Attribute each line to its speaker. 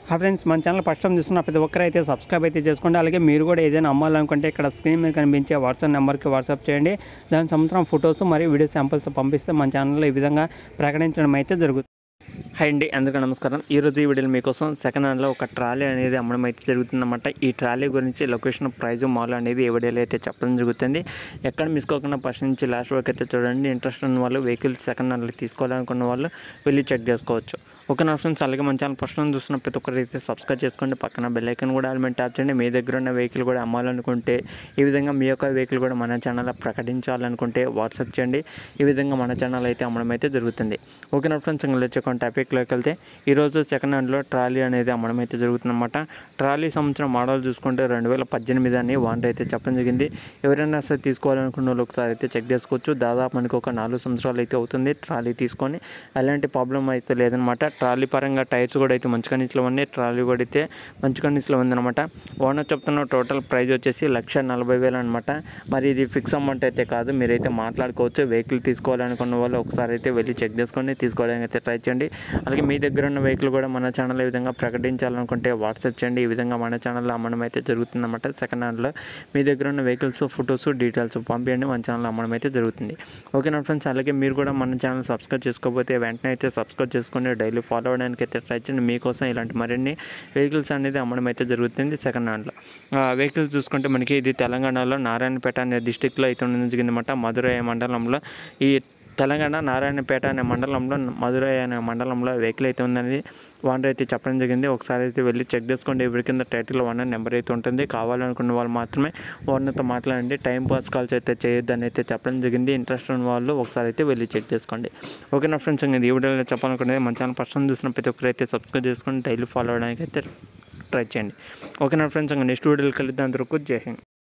Speaker 1: హా ఫ్రెండ్స్ మన channel first time చూస్తున్న ప్రతి ఒక్కరు అయితే సబ్స్క్రైబ్ అయితే చేసుకోండి అలాగే మీరు కూడా ఏదైనా అమ్మాలనుకుంటే ఇక్కడ స్క్రీన్ మీద కనిపించే వాట్సాప్ నెంబర్కి వాట్సాప్ చేయండి దాని సంవత్సరం ఫొటోస్ మరియు వీడియో శాంపిల్స్ పంపిస్తే మన ఛానల్లో ఈ విధంగా ప్రకటించడం అయితే జరుగుతుంది హాయ్ అండి అందరికీ నమస్కారం ఈరోజు ఈ వీడియోలో మీకోసం సెకండ్ హ్యాండ్లో ఒక ట్రాలీ అనేది అమ్మడం అయితే జరుగుతుందన్నమాట ఈ ట్రాలీ గురించి లొకేషన్ ప్రైజ్ మాల్ అనేది ఈ వీడియోలో అయితే చెప్పడం జరుగుతుంది ఎక్కడ మిస్ కాకుండా ఫస్ట్ నుంచి లాస్ట్ వరకు అయితే చూడండి ఇంట్రెస్ట్ ఉన్న వాళ్ళు వెహికల్ సెకండ్ హ్యాండ్లో తీసుకోవాలనుకున్న వాళ్ళు వెళ్ళి చెక్ చేసుకోవచ్చు ఓకే నా ఫ్రెండ్స్ అలాగే మన ఛానల్ ఫస్ట్ నుంచి చూస్తున్న ప్రతి ఒక్కరు అయితే సబ్స్క్రైబ్ చేసుకోండి పక్కన బెల్ ఐకన్ కూడా ఆల్మెంట్ ట్యాప్ చేయండి మీ దగ్గర ఉన్న వెహికల్ కూడా అమ్మాలనుకుంటే ఈ విధంగా మీ యొక్క వెహికల్ కూడా మన ఛానల్లో ప్రకటించాలనుకుంటే వాట్సాప్ చేయండి ఈ విధంగా మన ఛానల్ అయితే అమ్మడం అయితే జరుగుతుంది ఓకే నా ఫ్రెండ్స్ ఇంకా వచ్చే టాపిక్లోకి వెళ్తే ఈరోజు సెకండ్ హ్యాండ్లో ట్రాలీ అనేది అమ్మడం అయితే జరుగుతుందన్నమాట ట్రాలీ సంవత్సరం మోడల్ చూసుకుంటే రెండు వేల పద్దెనిమిది అని వాంట్ అయితే చెప్పడం జరిగింది ఎవరైనా సరే తీసుకోవాలనుకున్న వాళ్ళు ఒకసారి అయితే చెక్ చేసుకోవచ్చు దాదాపు మనకి ఒక నాలుగు సంవత్సరాలు అయితే అవుతుంది ట్రాలీ తీసుకొని ఎలాంటి ప్రాబ్లం అయితే లేదనమాట ట్రాలీ పరంగా టైర్స్ కూడా అయితే మంచి కండిషన్లో ఉన్నాయి ట్రాలీ కూడా అయితే మంచి కండిషన్లో ఉందన్నమాట ఓనర్ చెప్తున్న టోటల్ ప్రైస్ వచ్చేసి లక్ష నలభై వేలు అనమాట మరి ఇది ఫిక్స్ అమౌంట్ అయితే కాదు మీరైతే మాట్లాడుకోవచ్చు వెహికల్ తీసుకోవాలనుకున్న వాళ్ళు ఒకసారి అయితే వెళ్ళి చెక్ చేసుకొని తీసుకోవడానికి అయితే ట్రై చేయండి అలాగే మీ దగ్గర ఉన్న వెహికల్ కూడా మన ఛానల్ ఈ విధంగా ప్రకటించాలనుకుంటే వాట్సాప్ చేయండి ఈ విధంగా మన ఛానల్లో అమ్మడం అయితే జరుగుతుందన్నమాట సెకండ్ హ్యాండ్లో మీ దగ్గర ఉన్న వెహికల్స్ ఫొటోస్ డీటెయిల్స్ పంపించండి మన ఛానల్లో అమ్మడం అయితే జరుగుతుంది ఓకే నా ఫ్రెండ్స్ అలాగే మీరు కూడా మన ఛానల్ సబ్స్క్రైబ్ చేసుకోకపోతే వెంటనే అయితే సబ్స్క్రైబ్ చేసుకొని డైలీ ఫాలో అవడానికి అయితే ట్రై చేయండి మీకోసం ఇలాంటి మరిన్ని వెహికల్స్ అనేది అమ్మడం అయితే జరుగుతుంది సెకండ్ హ్యాండ్లో వెహికల్స్ చూసుకుంటే మనకి ఇది తెలంగాణలో నారాయణపేట అనే డిస్టిక్లో అయితే ఉండడం జరిగిందన్నమాట మధురై మండలంలో ఈ తెలంగాణ నారాయణపేట అనే మండలంలో మధురై అనే మండలంలో వెహికల్ అయితే ఉందని వాండర్ అయితే చెప్పడం జరిగింది ఒకసారి అయితే వెళ్ళి చెక్ చేసుకోండి ఎవరి కింద టైటిల్ వన్ నెంబర్ అయితే ఉంటుంది కావాలనుకున్న వాళ్ళు మాత్రమే ఓనర్తో మాట్లాడండి టైం పాస్ కాల్స్ అయితే చేయొద్దని అయితే చెప్పడం జరిగింది ఇంట్రెస్ట్ ఉన్న వాళ్ళు ఒకసారి అయితే వెళ్ళి చెక్ చేసుకోండి ఓకే నా ఫ్రెండ్స్ ఇంకా ఈ వీడియోలో చెప్పాలనుకునేది మన ఛానల్ పర్సన్ చూసిన ప్రతి ఒక్కరు అయితే సబ్స్క్రైబ్ చేసుకొని డైలీ ఫాలో అవడానికి అయితే ట్రై చేయండి ఓకే నా ఫ్రెండ్స్ ఇంకా నెక్స్ట్ వీడియోలో కలుద్దాం అందరికీ జై హింద్